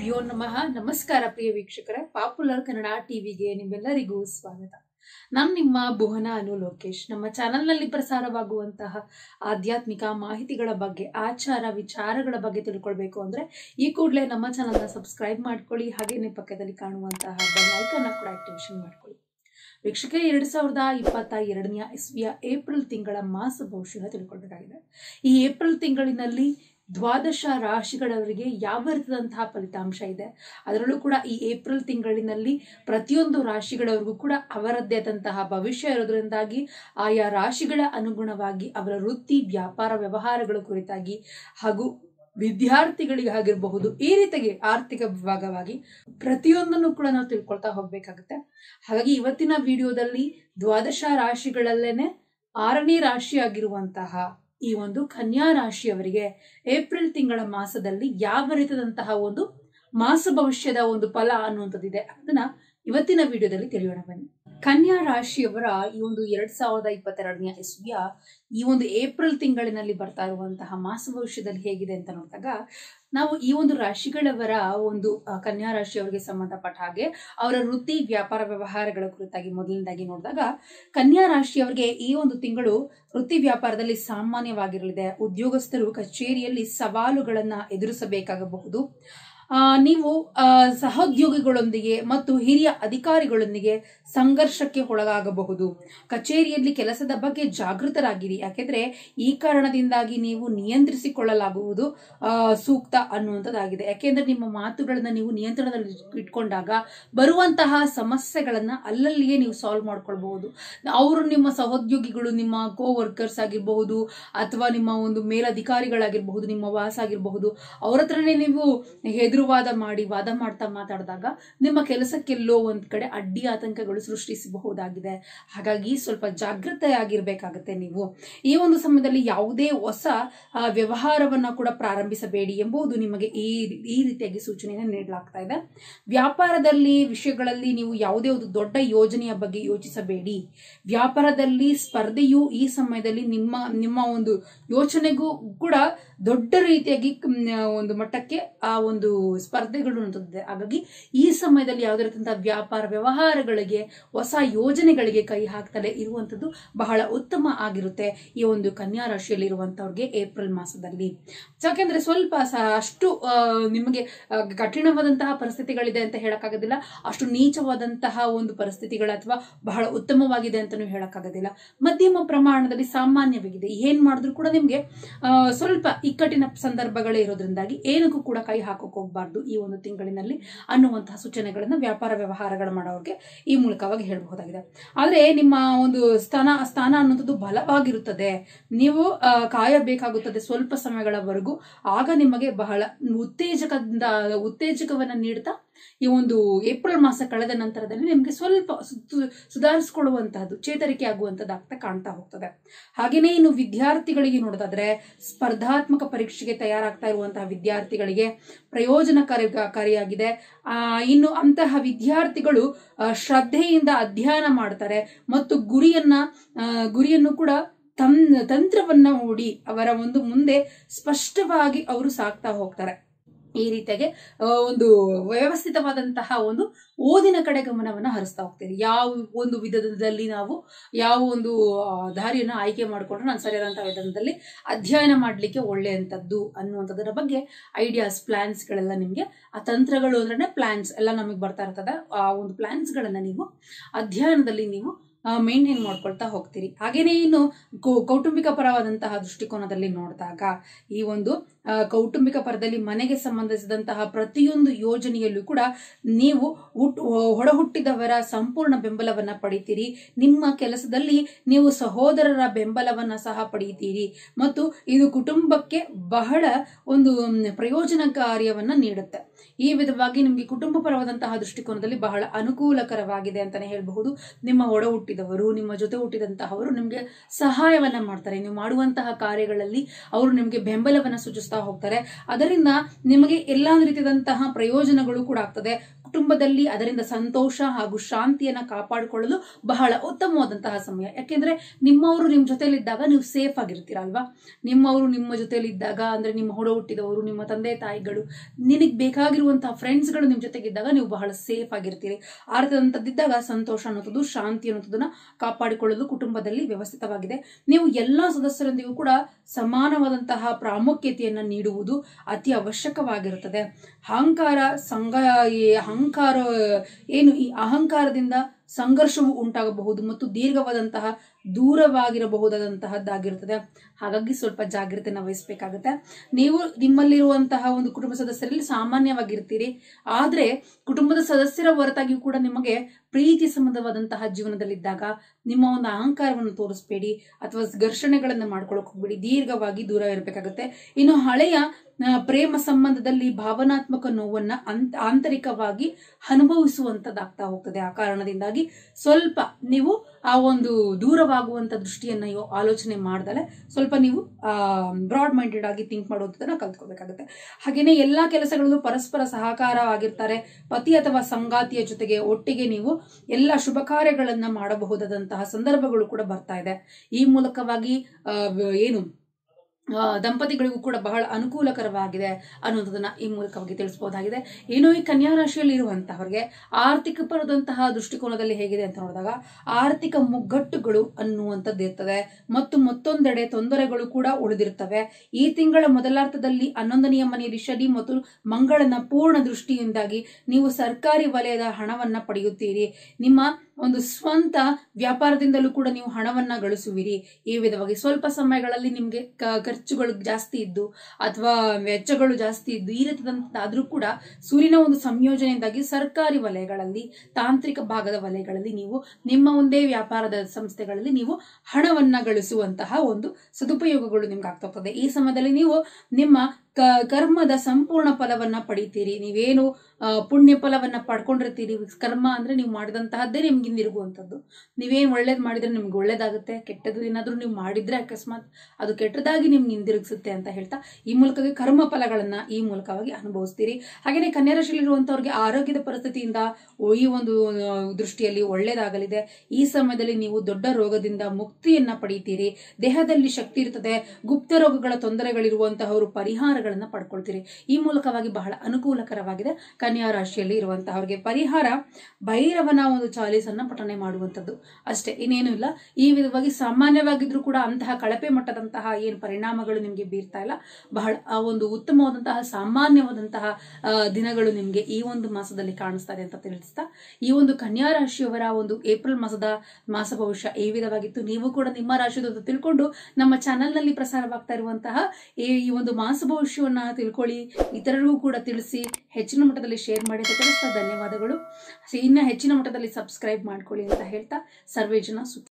ಗುರುಭ್ಯೋ ನಮಃ ನಮಸ್ಕಾರ ಪ್ರಿಯ ವೀಕ್ಷಕರೇ ಪಾಪ್ಯುಲರ್ ಕನ್ನಡ ಟಿವಿಗೆ ನಿಮ್ಮೆಲ್ಲರಿಗೂ ಸ್ವಾಗತ ನಾನು ನಿಮ್ಮ ಭುವನ ಅನು ಲೋಕೇಶ್ ನಮ್ಮ ಚಾನೆಲ್ನಲ್ಲಿ ಪ್ರಸಾರವಾಗುವಂತಹ ಆಧ್ಯಾತ್ಮಿಕ ಮಾಹಿತಿಗಳ ಬಗ್ಗೆ ಆಚಾರ ವಿಚಾರಗಳ ಬಗ್ಗೆ ತಿಳ್ಕೊಳ್ಬೇಕು ಅಂದ್ರೆ ಈ ಕೂಡಲೇ ನಮ್ಮ ಚಾನಲ್ನ ಸಬ್ಸ್ಕ್ರೈಬ್ ಮಾಡ್ಕೊಳ್ಳಿ ಹಾಗೇನೆ ಪಕ್ಕದಲ್ಲಿ ಕಾಣುವಂತಹ ಬೆಲ್ ಐಕನ್ ಕೂಡ ಆಕ್ಟಿವೇಶನ್ ಮಾಡ್ಕೊಳ್ಳಿ ವೀಕ್ಷಕರೇ ಎರಡ್ ಸಾವಿರದ ಇಪ್ಪತ್ತ ಎರಡನೆಯ ಇಸ್ವಿಯ ಏಪ್ರಿಲ್ ತಿಂಗಳ ಮಾಸ ಭವಿಷ್ಯ ತಿಳ್ಕೊಳ್ಬೇಕಾಗಿದೆ ಈ ಏಪ್ರಿಲ್ ತಿಂಗಳಿನಲ್ಲಿ ದ್ವಾದಶ ರಾಶಿಗಳವರಿಗೆ ಯಾವ ರೀತಿಯಾದಂತಹ ಫಲಿತಾಂಶ ಇದೆ ಅದರಲ್ಲೂ ಕೂಡ ಈ ಏಪ್ರಿಲ್ ತಿಂಗಳಿನಲ್ಲಿ ಪ್ರತಿಯೊಂದು ರಾಶಿಗಳವರಿಗೂ ಕೂಡ ಅವರದ್ದೇ ಆದಂತಹ ಭವಿಷ್ಯ ಇರೋದ್ರಿಂದಾಗಿ ಆಯಾ ರಾಶಿಗಳ ಅನುಗುಣವಾಗಿ ಅವರ ವೃತ್ತಿ ವ್ಯಾಪಾರ ವ್ಯವಹಾರಗಳ ಕುರಿತಾಗಿ ಹಾಗೂ ವಿದ್ಯಾರ್ಥಿಗಳಿಗಾಗಿರಬಹುದು ಈ ರೀತಿಯಾಗಿ ಆರ್ಥಿಕ ವಿಭಾಗವಾಗಿ ಪ್ರತಿಯೊಂದನ್ನು ಕೂಡ ನಾವು ತಿಳ್ಕೊಳ್ತಾ ಹೋಗ್ಬೇಕಾಗುತ್ತೆ ಹಾಗಾಗಿ ಇವತ್ತಿನ ವಿಡಿಯೋದಲ್ಲಿ ದ್ವಾದಶ ರಾಶಿಗಳಲ್ಲೇನೆ ಆರನೇ ರಾಶಿಯಾಗಿರುವಂತಹ ಈ ಒಂದು ಕನ್ಯಾ ರಾಶಿಯವರಿಗೆ ಏಪ್ರಿಲ್ ತಿಂಗಳ ಮಾಸದಲ್ಲಿ ಯಾವ ರೀತಿಯಾದಂತಹ ಒಂದು ಮಾಸ ಭವಿಷ್ಯದ ಒಂದು ಫಲ ಅನ್ನುವಂಥದ್ದಿದೆ ಅದನ್ನ ಇವತ್ತಿನ ವಿಡಿಯೋದಲ್ಲಿ ತಿಳಿಯೋಣ ಬನ್ನಿ ಕನ್ಯಾ ರಾಶಿಯವರ ಈ ಒಂದು ಎರಡ್ ಸಾವಿರದ ಇಪ್ಪತ್ತೆರಡನೆಯ ಇಸ್ವಿಯ ಈ ಒಂದು ಏಪ್ರಿಲ್ ತಿಂಗಳಿನಲ್ಲಿ ಬರ್ತಾ ಇರುವಂತಹ ಮಾಸ ಭವಿಷ್ಯದಲ್ಲಿ ಹೇಗಿದೆ ಅಂತ ನೋಡಿದಾಗ ನಾವು ಈ ಒಂದು ರಾಶಿಗಳವರ ಒಂದು ಆ, ಕನ್ಯಾ ರಾಶಿಯವರಿಗೆ ಸಂಬಂಧಪಟ್ಟ ಹಾಗೆ ಅವರ ವೃತ್ತಿ ವ್ಯಾಪಾರ ವ್ಯವಹಾರಗಳ ಕುರಿತಾಗಿ ಮೊದಲನೇದಾಗಿ ನೋಡಿದಾಗ ಕನ್ಯಾ ರಾಶಿಯವರಿಗೆ ಈ ಒಂದು ತಿಂಗಳು ವೃತ್ತಿ ವ್ಯಾಪಾರದಲ್ಲಿ ಸಾಮಾನ್ಯವಾಗಿರಲಿದೆ ಉದ್ಯೋಗಸ್ಥರು ಕಚೇರಿಯಲ್ಲಿ ಸವಾಲುಗಳನ್ನ ಎದುರಿಸಬೇಕಾಗಬಹುದು ಆ, ನೀವು ಆ, ಸಹೋದ್ಯೋಗಿಗಳೊಂದಿಗೆ ಮತ್ತು ಹಿರಿಯ ಅಧಿಕಾರಿಗಳೊಂದಿಗೆ ಸಂಘರ್ಷಕ್ಕೆ ಒಳಗಾಗಬಹುದು ಕಚೇರಿಯಲ್ಲಿ ಕೆಲಸದ ಬಗ್ಗೆ ಜಾಗೃತರಾಗಿರಿ ಯಾಕೆಂದ್ರೆ ಈ ಕಾರಣದಿಂದಾಗಿ ನೀವು ನಿಯಂತ್ರಿಸಿಕೊಳ್ಳಲಾಗುವುದು ಆ, ಸೂಕ್ತ ಅನ್ನುವಂಥದ್ದಾಗಿದೆ ಯಾಕೆಂದ್ರೆ ನಿಮ್ಮ ಮಾತುಗಳನ್ನ ನೀವು ನಿಯಂತ್ರಣದಲ್ಲಿ ಇಟ್ಕೊಂಡಾಗ ಬರುವಂತಹ ಸಮಸ್ಯೆಗಳನ್ನ ಅಲ್ಲಲ್ಲಿಯೇ ನೀವು ಸಾಲ್ವ್ ಮಾಡ್ಕೊಳ್ಬಹುದು ಅವರು ನಿಮ್ಮ ಸಹೋದ್ಯೋಗಿಗಳು ನಿಮ್ಮ ಕೋ ವರ್ಕರ್ಸ್ ಆಗಿರಬಹುದು ಅಥವಾ ನಿಮ್ಮ ಒಂದು ಮೇಲಧಿಕಾರಿಗಳಾಗಿರಬಹುದು ನಿಮ್ಮ ವಾಸ ಆಗಿರಬಹುದು ಅವ್ರ ಹತ್ರನೇ ನೀವು ಹೆದರುವಾದ ಮಾಡಿ ವಾದ ಮಾಡ್ತಾ ಮಾತಾಡಿದಾಗ ನಿಮ್ಮ ಕೆಲಸಕ್ಕೆಲ್ಲೋ ಒಂದ್ ಕಡೆ ಅಡ್ಡಿ ಆತಂಕಗಳು ಸೃಷ್ಟಿಸಬಹುದಾಗಿದೆ ಹಾಗಾಗಿ ಸ್ವಲ್ಪ ಜಾಗೃತೆಯಾಗಿರ್ಬೇಕಾಗತ್ತೆ ನೀವು ಈ ಒಂದು ಸಮಯದಲ್ಲಿ ಯಾವುದೇ ಹೊಸ ಆ, ವ್ಯವಹಾರವನ್ನ ಕೂಡ ಪ್ರಾರಂಭಿಸಬೇಡಿ ಎಂಬುದು ನಿಮಗೆ ಈ ಈ ರೀತಿಯಾಗಿ ಸೂಚನೆಯನ್ನು ನೀಡಲಾಗ್ತಾ ಇದೆ ವ್ಯಾಪಾರದಲ್ಲಿ ವಿಷಯಗಳಲ್ಲಿ ನೀವು ಯಾವುದೇ ಒಂದು ದೊಡ್ಡ ಯೋಜನೆಯ ಬಗ್ಗೆ ಯೋಚಿಸಬೇಡಿ ವ್ಯಾಪಾರದಲ್ಲಿ ಸ್ಪರ್ಧೆಯು ಈ ಸಮಯದಲ್ಲಿ ನಿಮ್ಮ ನಿಮ್ಮ ಒಂದು ಯೋಚನೆಗೂ ಕೂಡ ದೊಡ್ಡ ರೀತಿಯಾಗಿ ಮ್, ಒಂದು ಮಟ್ಟಕ್ಕೆ ಆ ಒಂದು ಸ್ಪರ್ಧೆಗಳು ನಿಂತಿದೆ ಹಾಗಾಗಿ ಈ ಸಮಯದಲ್ಲಿ ಯಾವುದೇ ರೀತಿಯಂತಹ ವ್ಯಾಪಾರ ವ್ಯವಹಾರಗಳಿಗೆ ಹೊಸ ಯೋಜನೆಗಳಿಗೆ ಕೈ ಹಾಕ್ತಲೇ ಇರುವಂತದ್ದು ಬಹಳ ಉತ್ತಮ ಆಗಿರುತ್ತೆ ಈ ಒಂದು ಕನ್ಯಾ ರಾಶಿಯಲ್ಲಿ ಇರುವಂತವ್ರಿಗೆ ಏಪ್ರಿಲ್ ಮಾಸದಲ್ಲಿ ಯಾಕೆಂದ್ರೆ ಸ್ವಲ್ಪ ಸ- ಅಷ್ಟು ಆ, ನಿಮಗೆ ಆ, ಕಠಿಣವಾದಂತಹ ಪರಿಸ್ಥಿತಿಗಳಿದೆ ಅಂತ ಹೇಳಕ್ಕಾಗೋದಿಲ್ಲ ಅಷ್ಟು ನೀಚವಾದಂತಹ ಒಂದು ಪರಿಸ್ಥಿತಿಗಳು ಅಥವಾ ಬಹಳ ಉತ್ತಮವಾಗಿದೆ ಅಂತಾನೂ ಹೇಳಕ್ಕಾಗೋದಿಲ್ಲ ಮಧ್ಯಮ ಪ್ರಮಾಣದಲ್ಲಿ ಸಾಮಾನ್ಯವಾಗಿದೆ ಏನ್ ಮಾಡಿದ್ರು ಕೂಡ ನಿಮ್ಗೆ ಆ, ಸ್ವಲ್ಪ ಇಕ್ಕಟ್ಟಿನ ಸಂದರ್ಭಗಳೇ ಇರೋದ್ರಿಂದಾಗಿ ಏನಕ್ಕೂ ಕೂಡ ಕೈ ಹಾಕೋಕ್ ಹೋಗ್ಬಾರ್ದು ಈ ಒಂದು ತಿಂಗಳಿನಲ್ಲಿ ಅನ್ನುವಂತಹ ಸೂಚನೆಗಳನ್ನ ವ್ಯಾಪಾರ ವ್ಯವಹಾರಗಳು ಮಾಡೋರಿಗೆ ಈ ಮೂಲಕವಾಗಿ ಹೇಳಬಹುದಾಗಿದೆ ಆದ್ರೆ ನಿಮ್ಮ ಒಂದು ಸ್ಥಾನ ಸ್ಥಾನ ಅನ್ನುವಂಥದ್ದು ಬಲವಾಗಿರುತ್ತದೆ ನೀವು ಆ, ಕಾಯಬೇಕಾಗುತ್ತದೆ ಸ್ವಲ್ಪ ಸಮಯಗಳವರೆಗೂ ಆಗ ನಿಮಗೆ ಬಹಳ ಉತ್ತೇಜಕದಿಂದ ಉತ್ತೇಜಕವನ್ನ ನೀಡ್ತಾ ಈ ಒಂದು ಏಪ್ರಿಲ್ ಮಾಸ ಕಳೆದ ನಂತರದಲ್ಲಿ ನಿಮಗೆ ಸ್ವಲ್ಪ ಸು- ಸುಧಾರಿಸಿಕೊಳ್ಳುವಂತಹದ್ದು ಚೇತರಿಕೆ ಆಗುವಂತದ್ದಾಗ್ತಾ ಕಾಣ್ತಾ ಹೋಗ್ತದೆ ಹಾಗೇನೇ ಇನ್ನು ವಿದ್ಯಾರ್ಥಿಗಳಿಗೆ ನೋಡೋದಾದ್ರೆ ಸ್ಪರ್ಧಾತ್ಮಕ ಪರೀಕ್ಷೆಗೆ ತಯಾರಾಗ್ತಾ ಇರುವಂತಹ ವಿದ್ಯಾರ್ಥಿಗಳಿಗೆ ಪ್ರಯೋಜನಕಾರಿಯಾಗಿದೆ ಆ ಇನ್ನು ಅಂತಹ ವಿದ್ಯಾರ್ಥಿಗಳು ಆ, ಶ್ರದ್ಧೆಯಿಂದ ಅಧ್ಯಯನ ಮಾಡ್ತಾರೆ ಮತ್ತು ಗುರಿಯನ್ನ ಆ, ಗುರಿಯನ್ನು ಕೂಡ ತನ್ ತಂತ್ರವನ್ನ ಹೂಡಿ ಅವರ ಒಂದು ಮುಂದೆ ಸ್ಪಷ್ಟವಾಗಿ ಅವರು ಸಾಕ್ತಾ ಹೋಗ್ತಾರೆ ಈ ರೀತಿಯಾಗಿ ಆ, ಒಂದು ವ್ಯವಸ್ಥಿತವಾದಂತಹ ಒಂದು ಓದಿನ ಕಡೆ ಗಮನವನ್ನ ಹರಿಸ್ತಾ ಹೋಗ್ತೀರಿ ಯಾವ ಒಂದು ವಿಧದಲ್ಲಿ ನಾವು ಯಾವ ಒಂದು ಆ, ದಾರಿಯನ್ನ ಆಯ್ಕೆ ಮಾಡಿಕೊಂಡ್ರೆ ನಾನು ಸರಿಯಾದಂತಹ ವಿಧಾನದಲ್ಲಿ ಅಧ್ಯಯನ ಮಾಡಲಿಕ್ಕೆ ಒಳ್ಳೆಯಂಥದ್ದು ಅನ್ನುವಂಥದ್ರ ಬಗ್ಗೆ ಐಡಿಯಾಸ್ ಪ್ಲಾನ್ಸ್ಗಳೆಲ್ಲ ನಿಮಗೆ ಆ ತಂತ್ರಗಳು ಅಂದ್ರೆ ಪ್ಲಾನ್ಸ್ ಎಲ್ಲ ನಮಗೆ ಬರ್ತಾ ಇರ್ತದೆ ಆ ಒಂದು ಪ್ಲಾನ್ಸ್ಗಳನ್ನ ನೀವು ಅಧ್ಯಯನದಲ್ಲಿ ನೀವು ಮೇಂಟೈನ್ ಮಾಡ್ಕೊಳ್ತಾ ಹೋಗ್ತೀರಿ ಹಾಗೇನೇ ಇನ್ನು ಕೌ- ಕೌಟುಂಬಿಕ ಪರವಾದಂತಹ ದೃಷ್ಟಿಕೋನದಲ್ಲಿ ನೋಡಿದಾಗ ಈ ಒಂದು ಆ, ಕೌಟುಂಬಿಕ ಪರದಲ್ಲಿ ಮನೆಗೆ ಸಂಬಂಧಿಸಿದಂತಹ ಪ್ರತಿಯೊಂದು ಯೋಜನೆಯಲ್ಲೂ ಕೂಡ ನೀವು ಹುಟ್ ಹೊಡ ಹುಟ್ಟಿದವರ ಸಂಪೂರ್ಣ ಬೆಂಬಲವನ್ನ ಪಡಿತೀರಿ ನಿಮ್ಮ ಕೆಲಸದಲ್ಲಿ ನೀವು ಸಹೋದರರ ಬೆಂಬಲವನ್ನ ಸಹ ಪಡೆಯುತ್ತೀರಿ ಮತ್ತು ಇದು ಕುಟುಂಬಕ್ಕೆ ಬಹಳ ಒಂದು ಮ್, ಪ್ರಯೋಜನಕಾರಿಯವನ್ನ ನೀಡುತ್ತೆ ಈ ವಿಧವಾಗಿ ನಿಮಗೆ ಕುಟುಂಬ ಪರವಾದಂತಹ ದೃಷ್ಟಿಕೋನದಲ್ಲಿ ಬಹಳ ಅನುಕೂಲಕರವಾಗಿದೆ ಅಂತಾನೆ ಹೇಳಬಹುದು ನಿಮ್ಮ ಒಡ ಹುಟ್ಟಿದವರು ನಿಮ್ಮ ಜೊತೆ ಹುಟ್ಟಿದಂತಹವರು ನಿಮಗೆ ಸಹಾಯವನ್ನ ಮಾಡ್ತಾರೆ ನೀವು ಮಾಡುವಂತಹ ಕಾರ್ಯಗಳಲ್ಲಿ ಅವರು ನಿಮಗೆ ಬೆಂಬಲವನ್ನ ಸೂಚಿಸ್ತಾ ಹೋಗ್ತಾರೆ ಅದರಿಂದ ನಿಮಗೆ ಎಲ್ಲಾ ರೀತಿಯಾದಂತಹ ಪ್ರಯೋಜನಗಳು ಕೂಡ ಆಗ್ತದೆ ಕುಟುಂಬದಲ್ಲಿ ಅದರಿಂದ ಸಂತೋಷ ಹಾಗೂ ಶಾಂತಿಯನ್ನ ಕಾಪಾಡಿಕೊಳ್ಳಲು ಬಹಳ ಉತ್ತಮವಾದಂತಹ ಸಮಯ ಯಾಕೆಂದ್ರೆ ನಿಮ್ಮವರು ನಿಮ್ಮ ಜೊತೆಲಿದ್ದಾಗ ನೀವು ಸೇಫ್ ಆಗಿರ್ತೀರ ಅಲ್ವಾ ನಿಮ್ಮವರು ನಿಮ್ಮ ಜೊತೆಲಿದ್ದಾಗ ಅಂದ್ರೆ ನಿಮ್ಮ ಹೊಡ ಹುಟ್ಟಿದವರು ನಿಮ್ಮ ತಂದೆ ತಾಯಿಗಳು ನಿನಗೆ ಬೇಕಾಗಿರುವಂತಹ ಫ್ರೆಂಡ್ಸ್ಗಳು ನಿಮ್ಮ ಜೊತೆಗಿದ್ದಾಗ ನೀವು ಬಹಳ ಸೇಫ್ ಆಗಿರ್ತೀರಿ ಆರ್ಥದಂತದ್ದಿದ್ದಾಗ ಸಂತೋಷ ಅನ್ನೋದು ಶಾಂತಿ ಅನ್ನೋದನ್ನ ಕಾಪಾಡಿಕೊಳ್ಳಲು ಕುಟುಂಬದಲ್ಲಿ ವ್ಯವಸ್ಥಿತವಾಗಿದೆ ನೀವು ಎಲ್ಲಾ ಸದಸ್ಯರೊಂದಿಗೂ ಕೂಡ ಸಮಾನವಾದಂತಹ ಪ್ರಾಮುಖ್ಯತೆಯನ್ನ ನೀಡುವುದು ಅತಿ ಅವಶ್ಯಕವಾಗಿರುತ್ತದೆ ಅಹಂಕಾರ ಸಂಘ ಈ ಅಹಂಕಾರ ಏನು ಈ ಅಹಂಕಾರದಿಂದ ಸಂಘರ್ಷವು ಉಂಟಾಗಬಹುದು ಮತ್ತು ದೀರ್ಘವಾದಂತಹ ದೂರವಾಗಿರಬಹುದಾದಂತಹದ್ದಾಗಿರುತ್ತದೆ ಹಾಗಾಗಿ ಸ್ವಲ್ಪ ಜಾಗ್ರತೆನ ವಹಿಸಬೇಕಾಗುತ್ತೆ ನೀವು ನಿಮ್ಮಲ್ಲಿರುವಂತಹ ಒಂದು ಕುಟುಂಬ ಸದಸ್ಯರಲ್ಲಿ ಸಾಮಾನ್ಯವಾಗಿರ್ತೀರಿ ಆದ್ರೆ ಕುಟುಂಬದ ಸದಸ್ಯರ ಹೊರತಾಗಿಯೂ ಕೂಡ ನಿಮಗೆ ಪ್ರೀತಿ ಸಂಬಂಧವಾದಂತಹ ಜೀವನದಲ್ಲಿದ್ದಾಗ ನಿಮ್ಮ ಒಂದು ಅಹಂಕಾರವನ್ನು ತೋರಿಸ್ಬೇಡಿ ಅಥವಾ ಘರ್ಷಣೆಗಳನ್ನ ಮಾಡ್ಕೊಳಕ್ ಹೋಗ್ಬೇಡಿ ದೀರ್ಘವಾಗಿ ದೂರ ಇರಬೇಕಾಗುತ್ತೆ ಇನ್ನು ಹಳೆಯ ಆ, ಪ್ರೇಮ ಸಂಬಂಧದಲ್ಲಿ ಭಾವನಾತ್ಮಕ ನೋವನ್ನ ಅಂತ ಆಂತರಿಕವಾಗಿ ಅನುಭವಿಸುವಂತದ್ದಾಗ್ತಾ ಹೋಗ್ತದೆ ಆ ಕಾರಣದಿಂದಾಗಿ ಸ್ವಲ್ಪ ನೀವು ಆ ಒಂದು ದೂರವಾಗುವಂತ ದೃಷ್ಟಿಯನ್ನ ಯೋ- ಆಲೋಚನೆ ಮಾಡ್ದಲೆ ಸ್ವಲ್ಪ ನೀವು ಬ್ರಾಡ್ ಮೈಂಡೆಡ್ ಆಗಿ ಥಿಂಕ್ ಮಾಡುವಂಥದ್ದನ್ನ ಕಲ್ತ್ಕೋಬೇಕಾಗುತ್ತೆ ಹಾಗೇನೆ ಎಲ್ಲಾ ಕೆಲಸಗಳಲ್ಲೂ ಪರಸ್ಪರ ಸಹಕಾರ ಆಗಿರ್ತಾರೆ ಪತಿ ಅಥವಾ ಸಂಗಾತಿಯ ಜೊತೆಗೆ ಒಟ್ಟಿಗೆ ನೀವು ಎಲ್ಲ ಶುಭ ಕಾರ್ಯಗಳನ್ನ ಮಾಡಬಹುದಾದಂತಹ ಸಂದರ್ಭಗಳು ಕೂಡ ಬರ್ತಾ ಇದೆ ಈ ಮೂಲಕವಾಗಿ ಆ, ವ- ಏನು ಆ, ದಂಪತಿಗಳಿಗೂ ಕೂಡ ಬಹಳ ಅನುಕೂಲಕರವಾಗಿದೆ ಅನ್ನೋದನ್ನ ಈ ಮೂಲಕವಾಗಿ ತಿಳಿಸಬಹುದಾಗಿದೆ ಏನು ಈ ಕನ್ಯಾ ರಾಶಿಯಲ್ಲಿ ಇರುವಂತಹವರಿಗೆ ಆರ್ಥಿಕ ಪರದಂತಹ ದೃಷ್ಟಿಕೋನದಲ್ಲಿ ಹೇಗಿದೆ ಅಂತ ನೋಡಿದಾಗ ಆರ್ಥಿಕ ಮುಗ್ಗಟ್ಟುಗಳು ಅನ್ನುವಂಥದ್ದು ಇರ್ತದೆ ಮತ್ತು ಮತ್ತೊಂದೆಡೆ ತೊಂದರೆಗಳು ಕೂಡ ಉಳಿದಿರ್ತವೆ ಈ ತಿಂಗಳ ಮೊದಲಾರ್ಥದಲ್ಲಿ ಹನ್ನೊಂದನೆಯ ಮನೆಯಲ್ಲಿ ಶನಿ ಮತ್ತು ಮಂಗಳನ ಪೂರ್ಣ ದೃಷ್ಟಿಯಿಂದಾಗಿ ನೀವು ಸರ್ಕಾರಿ ವಲಯದ ಹಣವನ್ನ ಪಡೆಯುತ್ತೀರಿ ನಿಮ್ಮ ಒಂದು ಸ್ವಂತ ವ್ಯಾಪಾರದಿಂದಲೂ ಕೂಡ ನೀವು ಹಣವನ್ನ ಗಳಿಸುವಿರಿ ಈ ವಿಧವಾಗಿ ಸ್ವಲ್ಪ ಸಮಯಗಳಲ್ಲಿ ನಿಮ್ಗೆ ಕ- ಖರ್ಚುಗಳು ಜಾಸ್ತಿ ಇದ್ದು ಅಥವಾ ವೆಚ್ಚಗಳು ಜಾಸ್ತಿ ಇದ್ದು ಈ ರೀತಿಯಾದ್ರೂ ಕೂಡ ಸೂರ್ಯನ ಒಂದು ಸಂಯೋಜನೆಯಿಂದಾಗಿ ಸರ್ಕಾರಿ ವಲಯಗಳಲ್ಲಿ ತಾಂತ್ರಿಕ ಭಾಗದ ವಲಯಗಳಲ್ಲಿ ನೀವು ನಿಮ್ಮ ಒಂದೇ ವ್ಯಾಪಾರದ ಸಂಸ್ಥೆಗಳಲ್ಲಿ ನೀವು ಹಣವನ್ನ ಗಳಿಸುವಂತಹ ಒಂದು ಸದುಪಯೋಗಗಳು ನಿಮ್ಗೆ ಆಗ್ತಾ ಹೋಗ್ತದೆ ಈ ಸಮಯದಲ್ಲಿ ನೀವು ನಿಮ್ಮ ಕ- ಕರ್ಮದ ಸಂಪೂರ್ಣ ಫಲವನ್ನ ಪಡಿತೀರಿ ನೀವೇನು ಆ, ಪುಣ್ಯ ಫಲವನ್ನ ಪಡ್ಕೊಂಡಿರ್ತೀರಿ ಕರ್ಮ ಅಂದ್ರೆ ನೀವು ಮಾಡಿದಂತಹದ್ದೇ ನಿಮ್ಗೆ ಹಿಂದಿರುಗುವಂಥದ್ದು ನೀವೇನ್ ಒಳ್ಳೇದ್ ಮಾಡಿದ್ರೆ ನಿಮ್ಗೆ ಒಳ್ಳೇದಾಗುತ್ತೆ ಕೆಟ್ಟದ್ದು ಏನಾದ್ರೂ ನೀವು ಮಾಡಿದ್ರೆ ಅಕಸ್ಮಾತ್ ಅದು ಕೆಟ್ಟದಾಗಿ ನಿಮ್ಗೆ ಹಿಂದಿರುಗಿಸುತ್ತೆ ಅಂತ ಹೇಳ್ತಾ ಈ ಮೂಲಕ ಕರ್ಮ ಫಲಗಳನ್ನ ಈ ಮೂಲಕವಾಗಿ ಅನುಭವಿಸ್ತೀರಿ ಹಾಗೆಯೇ ಕನ್ಯಾ ರಾಶಿಯಲ್ಲಿರುವಂತವ್ರಿಗೆ ಆರೋಗ್ಯದ ಪರಿಸ್ಥಿತಿಯಿಂದ ಈ ಒಂದು ಆ, ದೃಷ್ಟಿಯಲ್ಲಿ ಒಳ್ಳೇದಾಗಲಿದೆ ಈ ಸಮಯದಲ್ಲಿ ನೀವು ದೊಡ್ಡ ರೋಗದಿಂದ ಮುಕ್ತಿಯನ್ನ ಪಡೀತೀರಿ ದೇಹದಲ್ಲಿ ಶಕ್ತಿ ಇರ್ತದೆ ಗುಪ್ತ ರೋಗಗಳ ತೊಂದರೆಗಳಿರುವಂತಹವರು ಪರಿಹಾರಗಳನ್ನ ಪಡ್ಕೊಳ್ತೀರಿ ಈ ಮೂಲಕವಾಗಿ ಬಹಳ ಅನುಕೂಲಕರವಾಗಿದೆ ಕನ್ಯಾ ರಾಶಿಯಲ್ಲಿ ಇರುವಂತಹವರಿಗೆ ಪರಿಹಾರ ಭೈರವನ ಒಂದು ಚಾಲೀಸನ್ನ ಪಠನೆ ಮಾಡುವಂಥದ್ದು ಅಷ್ಟೇ ಇನ್ನೇನು ಇಲ್ಲ ಈ ವಿಧವಾಗಿ ಸಾಮಾನ್ಯವಾಗಿದ್ರೂ ಕೂಡ ಅಂತಹ ಕಳಪೆ ಮಟ್ಟದಂತಹ ಏನು ಪರಿಣಾಮಗಳು ನಿಮಗೆ ಬೀರ್ತಾ ಇಲ್ಲ ಬಹಳ ಆ ಒಂದು ಉತ್ತಮವಾದಂತಹ ಸಾಮಾನ್ಯವಾದಂತಹ ಆ, ದಿನಗಳು ನಿಮಗೆ ಈ ಒಂದು ಮಾಸದಲ್ಲಿ ಕಾಣಿಸ್ತಾ ಇದೆ ಅಂತ ತಿಳಿಸ್ತಾ ಈ ಒಂದು ಕನ್ಯಾ ರಾಶಿಯವರ ಒಂದು ಏಪ್ರಿಲ್ ಮಾಸದ ಮಾಸ ಭವಿಷ್ಯ ಈ ವಿಧವಾಗಿತ್ತು ನೀವು ಕೂಡ ನಿಮ್ಮ ರಾಶಿದು ಅಂತ ತಿಳ್ಕೊಂಡು ನಮ್ಮ ಚಾನೆಲ್ ನಲ್ಲಿ ಪ್ರಸಾರವಾಗ್ತಾ ಇರುವಂತಹ ಈ ಈ ಒಂದು ಮಾಸ ಭವಿಷ್ಯವನ್ನ ತಿಳ್ಕೊಳ್ಳಿ ಇತರರಿಗೂ ಕೂಡ ತಿಳಿಸಿ ಹೆಚ್ಚಿನ ಮಟ್ಟದಲ್ಲಿ ಶೇರ್ ಮಾಡಿ ಅಂತ ತಿಳಿಸ್ತಾ ಧನ್ಯವಾದಗಳು ಇನ್ನ ಹೆಚ್ಚಿನ ಮಟ್ಟದಲ್ಲಿ ಸಬ್ಸ್ಕ್ರೈಬ್ ಮಾಡ್ಕೊಳ್ಳಿ ಅಂತ ಹೇಳ್ತಾ ಸರ್ವೇ ಜನ ಸುಖಿ